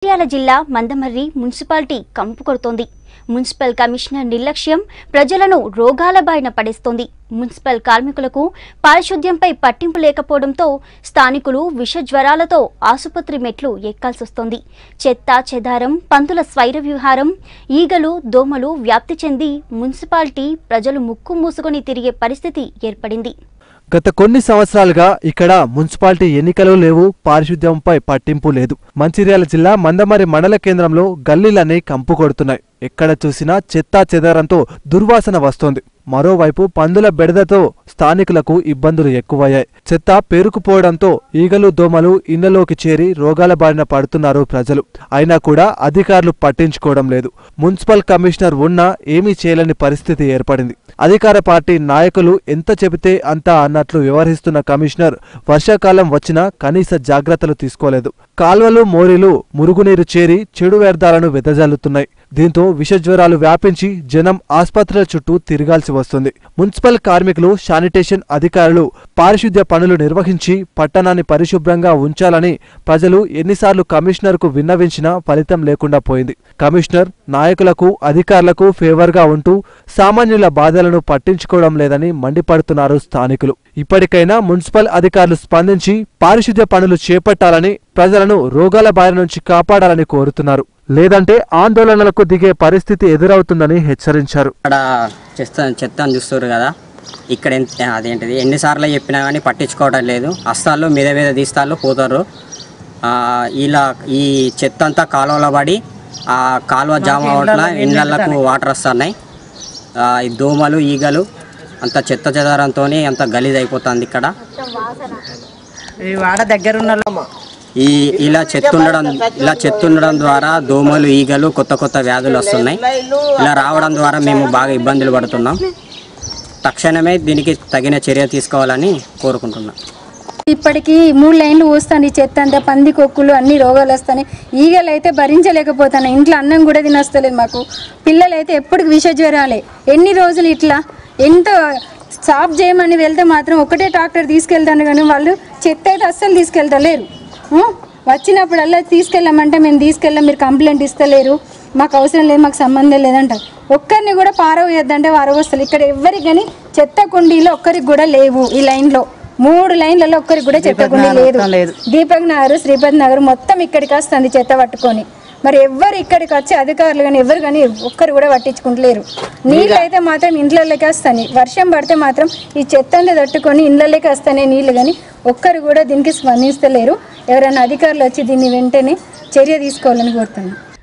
మంచిర్యాల జిల్లా మందమర్రి మున్సిపాలిటీ కంపు కొడుతోంది municipal commissioner నిర్లక్ష్యం ప్రజలను రోగాల బారిన పడేస్తోంది మున్సిపల్ కార్మికులకు పారిశుద్ధ్యంపై పట్టింపు లేకపోవడంతో స్థానికులు విష జ్వరాలతో ఆసుపత్రి మెట్లు ఎక్కాల్సొస్తోంది చెత్త చెదారం పందుల స్వైర వ్యవహారం ఈగలు దోమలు వ్యాప్తి చెంది మున్సిపాలిటీ ప్రజలు ముక్కు మూసుకొని తిరిగే పరిస్థితి ఏర్పడింది గత కొన్ని సంవత్సరాలుగా ఇక్కడ మున్సిపాలిటీ ఎన్నికలు లేవు పారిశుద్ధ్యంపై పట్టింపు లేదు మంచిర్యాల జిల్లా మందమరి మండల కేంద్రంలో గల్లీలన్నీ కంపు కొడుతున్నాయి ఎక్కడ చూసినా చెత్తా చెదారంతో దుర్వాసన వస్తోంది మరోవైపు పందుల బెడదతో స్థానికులకు ఇబ్బందులు ఎక్కువయ్యాయి చెత్త పేరుకుపోవడంతో ఈగలు దోమలు ఇళ్లలోకి చేరి రోగాల బారిన పడుతున్నారు ప్రజలు అయినా కూడా అధికారులు పట్టించుకోవడం లేదు మున్సిపల్ కమిషనర్ ఉన్నా ఏమీ చేయలేని పరిస్థితి ఏర్పడింది అధికార పార్టీ నాయకులు ఎంత చెబితే అంతా అన్నట్లు వ్యవహరిస్తున్న కమిషనర్ వర్షాకాలం వచ్చినా కనీస జాగ్రత్తలు తీసుకోలేదు కాల్వలు మోరీలు మురుగునీరు చేరి చెడు వ్యర్థాలను వెదజల్లుతున్నాయి దీంతో విషజ్వరాలు వ్యాపించి జనం ఆసుపత్రుల చుట్టూ తిరగాల్సి వస్తుంది మున్సిపల్ కార్మికులు శానిటేషన్ అధికారులు పారిశుద్ధ్య పనులు నిర్వహించి పట్టణాన్ని పరిశుభ్రంగా ఉంచాలని ప్రజలు ఎన్నిసార్లు కమిషనర్కు విన్నవించినా ఫలితం లేకుండా పోయింది కమిషనర్ నాయకులకు అధికారులకు ఫేవర్గా ఉంటూ సామాన్యుల బాధలను పట్టించుకోవడం లేదని మండిపడుతున్నారు స్థానికులు ఇప్పటికైనా మున్సిపల్ అధికారులు స్పందించి పారిశుద్ధ్య పనులు చేపట్టాలని ప్రజలను రోగాల బారి నుంచి కాపాడాలని కోరుతున్నారు లేదంటే ఆందోళనలకు దిగే పరిస్థితి ఎదురవుతుందని హెచ్చరించారు ఇక్కడ చెత్త చెత్త అని చూస్తారు కదా ఇక్కడ ఎంత అదేంటిది ఎన్నిసార్లు చెప్పినా కానీ పట్టించుకోవడం లేదు అస్తాళ్ళు మీద మీద తీస్తాళ్ళు పోతారు ఆ, ఇలా ఈ చెత్త అంతా కాలువలో పడి ఆ కాలువ జామ అవట్ల ఇళ్ళకు వాటర్ వస్తున్నాయి ఆ, ఈ దోమలు ఈగలు అంత చెత్త చెదారంతో అంత గలీజ్ అయిపోతుంది ఇక్కడ ఈ వాడ దగ్గర ఉన్న ఈ ఇలా చెత్త ఉండడం ఇలా చెత్త ఉండడం ద్వారా దోమలు ఈగలు కొత్త కొత్త వ్యాధులు వస్తున్నాయి ఇలా రావడం ద్వారా మేము బాగా ఇబ్బందులు పడుతున్నాం తక్షణమే దీనికి తగిన చర్య తీసుకోవాలని కోరుకుంటున్నాం ఇప్పటికీ మూడు లైన్లు పోస్తాను ఈ చెత్త అంతా పంది కొక్కులు అన్ని రోగాలు వస్తాయి ఈగలు అయితే భరించలేకపోతాను ఇంట్లో అన్నం కూడా తినొస్తలేదు మాకు పిల్లలు అయితే ఎప్పటికి విష జ్వరాలే ఎన్ని రోజులు ఇట్లా ఎంత సాఫ్ చేయమని వెళ్తే మాత్రం ఒకటే ట్రాక్టర్ తీసుకెళ్తాను కానీ వాళ్ళు చెత్త అయితే అస్సలు తీసుకెళ్తలేరు ఆ? వచ్చినప్పుడల్లా తీసుకెళ్ళమంటే మేము తీసుకెళ్ళాం మీరు కంప్లైంట్ ఇస్తలేరు మాకు అవసరం లేదు మాకు సంబంధం లేదంటారు ఒక్కరిని కూడా పారవేయొద్దంటే వారవస్తారు ఇక్కడ ఎవరికి కానీ చెత్త కుండీలు ఒక్కరికి కూడా లేవు ఈ లైన్లో మూడు లైన్లలో ఒక్కరికి కూడా చెత్త కుండీ లేదు దీపక్ నగర్ శ్రీపతి నగర్ మొత్తం ఇక్కడికి వస్తుంది చెత్త పట్టుకొని మరి ఎవ్వరు ఇక్కడికి వచ్చే అధికారులు కానీ ఎవరు కానీ ఒక్కరు కూడా పట్టించుకుంటలేరు నీళ్ళు అయితే మాత్రం ఇంట్లోకి వస్తాయి వర్షం పడితే మాత్రం ఈ చెత్త అంతా తట్టుకొని ఇండ్లలోకి వస్తాయి నీళ్ళు కానీ ఒక్కరు కూడా దీనికి స్పందిస్తలేరు ఎవరైనా అధికారులు వచ్చి దీన్ని వెంటనే చర్య తీసుకోవాలని కోరుతున్నాను